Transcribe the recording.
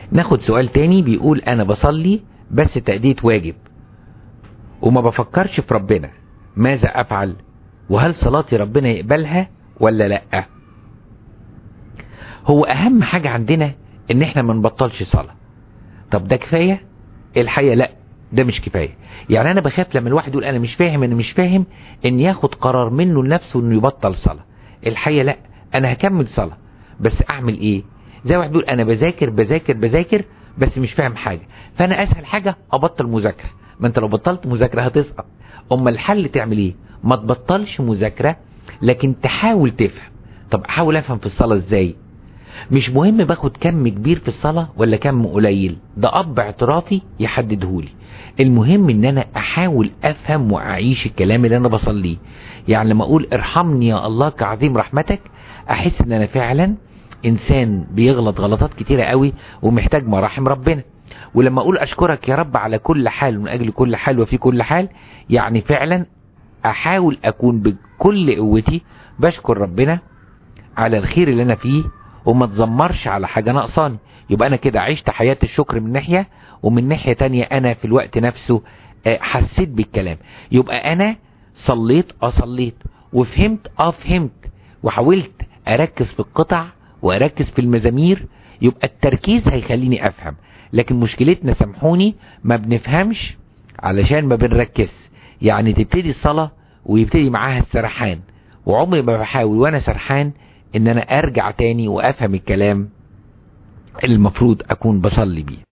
ناخد سؤال تاني بيقول انا بصلي بس تأدية واجب وما بفكرش في ربنا ماذا افعل وهل صلاتي ربنا يقبلها ولا لا هو اهم حاجة عندنا ان احنا ما نبطلش صلاة طب ده كفاية الحقيقة لا ده مش كفاية يعني انا بخاف لما الواحد يقول انا مش فاهم انا مش فاهم ان ياخد قرار منه لنفسه انه يبطل صلاة الحقيقة لا انا هكمل صلاة بس اعمل ايه زي واحد بيقول انا بذاكر بذاكر بذاكر بس مش فاهم حاجة فانا اسهل حاجة ابطل مذاكرة ما انت لو بطلت مذاكرة هتسقط اما الحل تعمل ايه ما تبطلش مذاكرة لكن تحاول تفهم طب احاول افهم في الصلاة ازاي مش مهم باخد كم كبير في الصلاة ولا كم قليل ده اب اعترافي يحددهولي المهم ان انا احاول افهم واعيش الكلام اللي انا بصليه يعني لما اقول ارحمني يا الله كعظيم رحمتك احس ان انا فعلا انسان بيغلط غلطات كتيرة قوي ومحتاج مراحم ربنا ولما اقول اشكرك يا رب على كل حال من اجل كل حال وفي كل حال يعني فعلا احاول اكون بكل قوتي بشكر ربنا على الخير اللي انا فيه وما تزمرش على حاجة ناقصاني يبقى انا كده عشت حياة الشكر من ناحية ومن ناحية تانية انا في الوقت نفسه حسيت بالكلام يبقى انا صليت اه صليت وفهمت اه فهمت وحاولت اركز في القطع واركز في المزامير يبقى التركيز هيخليني افهم لكن مشكلتنا سامحوني ما بنفهمش علشان ما بنركز يعني تبتدي الصلاة ويبتدي معاها السرحان وعمري ما بحاول وانا سرحان ان انا ارجع تاني وافهم الكلام اللي المفروض اكون بصلي بيه